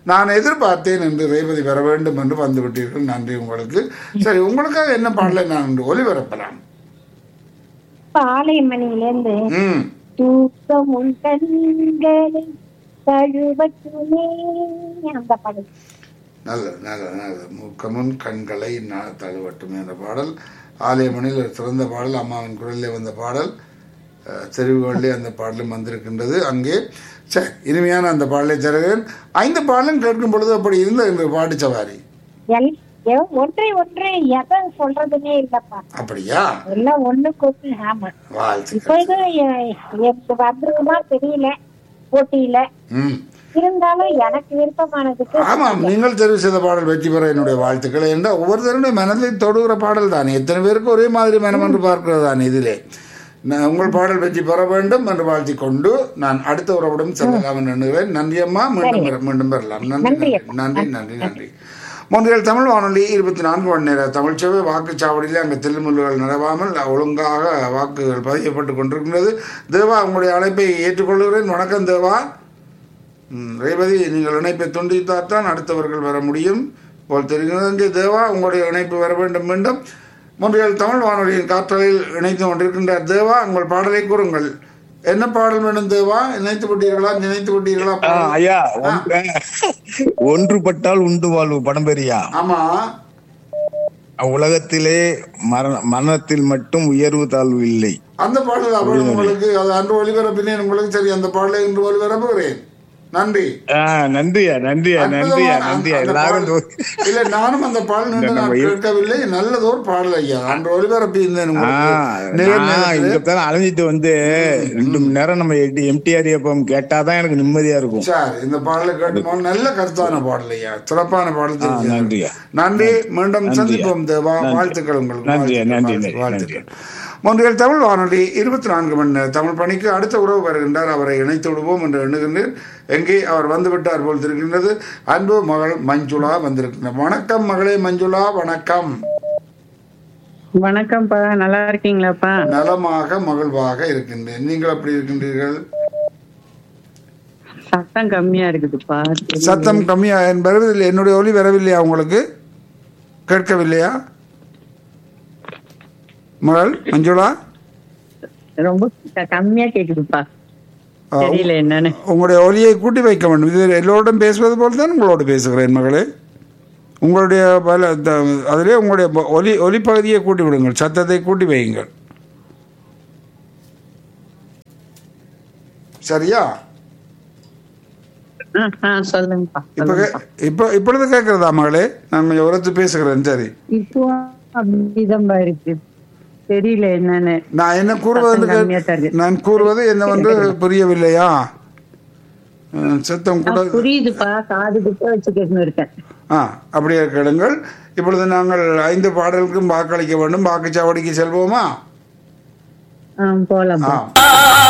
நான் எதிர்பார்த்தேன் என்று ரேவதி வர வேண்டும் என்று வந்து விட்டீர்கள் நன்றி உங்களுக்கு சரி உங்களுக்காக என்ன பாடலை நான் இன்று ஒளிபரப்பலாம் பாலைமணியிலேருந்து ம் தூக்கம் உன் கண்களை தழுவட்டுமே அந்த படம் நல்ல நல்ல நல்ல முக்கமுன் கண்களை நான் தழுவட்டும் என்ற பாடல் ஆலயமணியில் ஒரு சிறந்த பாடல் அம்மாவின் குரலிலே வந்த பாடல் அஹ், தெரிவுகளிலே அந்த பாடலும் வந்திருக்கின்றது அங்கே சரி இனிமையான அந்த பாடலை தருகிறேன் ஐந்து பாடலும் கேட்கும் பொழுது அப்படி இருந்த என்று பாட்டு சவாரி எல் எ- ஒன்றை ஒன்று எதை சொல்றதுன்னே இல்லப்பா அப்படியா எல்லாம் ஒண்ணு கொத்து ஆமா வாழ்த்துக்கள் இப்பொழுது எ- எனக்கு வந்துருமா தெரியல போட்டியில ம் இருந்தாலும் எனக்கு விருப்பமானதுக்கு ஆமாம் நீங்கள் தெரிவு செய்த பாடல் வெற்றி பெற என்னுடைய வாழ்த்துக்கள் என்ற ஒவ்வொருத்தருடைய மனதை தொடுகிற பாடல் தானே எத்தனை பேருக்கு ஒரே மாதிரி மனம் என்று பார்க்கிறது தானே இதிலே நான் உங்கள் பாடல் வெற்றி பெற வேண்டும் என்று வாழ்த்திக் கொண்டு நான் அடுத்த உறவுடன் செல்லலாம் என்று எண்ணுகிறேன் நன்றி அம்மா மீண்டும் பெற- மீண்டும் பெறலாம் நன்றி நன்றி நன்றி நன்றி நன்றி நன்றி முன்றியல் தமிழ் வானொலி இருபத்தி நான்கு மணி நேர தமிழ்ச்சேவை வாக்குச்சாவடியில் அங்கே தில்லுமுல்லுகள் நடவாமல் ஒழுங்காக வாக்குகள் பதியப்பட்டு கொண்டிருக்கின்றது தேவா உங்களுடைய அழைப்பை ஏற்றுக்கொள்கிறேன் வணக்கம் தேவா ம், ரேவதி நீங்கள் இணைப்பை துண்டித்தால்தான் அடுத்தவர்கள் வர முடியும் போல் தெரிகிறது இங்கே தேவா உங்களுடைய இணைப்பு வர வேண்டும் மீண்டும் முன்றையில் தமிழ் வானொலியின் காற்றலில் இணைத்து கொண்டிருக்கின்றார் தேவா உங்கள் பாடலை கூறுங்கள் என்ன பாடல் வேண்டும் தேவா இணைத்து விட்டீர்களா நினைத்து விட்டீர்களா ஆ, பாடல்? ஐயா ஒன்று- ஒன்றுபட்டால் உண்டு வாழ்வு படம் பெரியா ஆமா உலகத்திலே மரண மரணத்தில் மட்டும் உயர்வு தாழ்வு இல்லை அந்த பாடல் அவள் உங்களுக்கு அது அன்று ஒளிபரப்பினேன் உங்களுக்கு சரி அந்த பாடலை இன்று ஒளிபரப்புகிறேன் நன்றி ஆ, நன்றியா நன்றியா நன்றியா அற்புதமான நன்றியா அந்த எல்லாரும் பாடல். இல்ல நானும் அந்த பாடல் நின்று நான் நம்ம இரு- கேட்கவில்லை நல்லதோர் பாடல் ஐயா அன்று ஒளிபரப்பி இருந்தேன் ஆ, உங்களுக்கு நேர் நான் நேரத்தில். இங்கத்தான் அலைஞ்சிட்டு வந்து ரெண்டு மணி நேரம் நம்ம எம்டிஆர் எப்பம் கேட்டாதான் எனக்கு நிம்மதியா இருக்கும் சரி இந்த பாடலை கேட்டுமா நல்ல கருத்தான பாடல் ஐயா சிறப்பான பாடல் தெரிவிக்கிறது. நன்றியா. நன்றி மீண்டும் நன்றியா. சந்திப்போம் தேவா நன்றி. வாழ்த்துக்கள் உங்களுக்கு நன்றியா, வாழ்த்துக்கள், நன்றி, வாழ்த்துக்கள் மூன்றில் தமிழ் வானொலி இருபத்தி நான்கு மணி நேர தமிழ் பணிக்கு அடுத்த உறவு வருகின்றார் அவரை இணைத்து விடுவோம் என்று எண்ணுகின்றேன் எங்கே அவர் வந்து விட்டார் போல் இருக்கின்றது அன்பு மகள் மஞ்சுளா வந்திருக்கின்றார் வணக்கம் மகளே மஞ்சுளா வணக்கம் வணக்கம்ப்பா நல்லா இருக்கீங்களாப்பா நலமாக மகிழ்வாக இருக்கின்றேன் நீங்கள் எப்படி இருக்கின்றீர்கள் சத்தம் கம்மியா இருக்குதுப்பா சத்தம் கம்மியா வருவதில்லை என்னுடைய ஒலி வரவில்லையா உங்களுக்கு கேட்கவில்லையா மகள் மஞ்சுளா ரொம்ப க- கம்மியா கேக்குதுப்பா ஆ, தெரியல என்னன்னு உங்களுடைய ஒலியை கூட்டி வைக்க வேண்டும் இது எல்லோருடன் பேசுவது போல் தான் உங்களோடு பேசுகிறேன் மகளே உங்களுடைய பல த- அதிலே உங்களுடைய ப- ஒலி ஒலி பகுதியை கூட்டி விடுங்கள் சத்தத்தை கூட்டி வையுங்கள் சரியா ஆ, ஆ, சொல்லுங்கப்பா இப்ப கே- சொல்லுங்கப்பா. இப்ப இப்பொழுது கேட்கிறதா மகளே நான் கொஞ்சம் உரத்து பேசுகிறேன் சரி இப்போ அப்படிதான்பா இருக்கு தெரியல என்னன்னு நான் என்ன கூறுவது என்று சத்தம் கம்மியா கேட்- தான் இருக்கு. நான் கூறுவது என்னவென்று புரியவில்லையா அஹ், சத்தம் ஆ, கூட புரியுதுப்பா காது கிட்ட வச்சுக்கிட்டு இருக்கேன் ஆ அப்படியே கேளுங்கள் இப்பொழுது நாங்கள் ஐந்து பாடலுக்கும் வாக்களிக்க வேண்டும் வாக்குச்சாவடிக்கு செல்வோமா ஆ, போலாம்ப்பா ஆ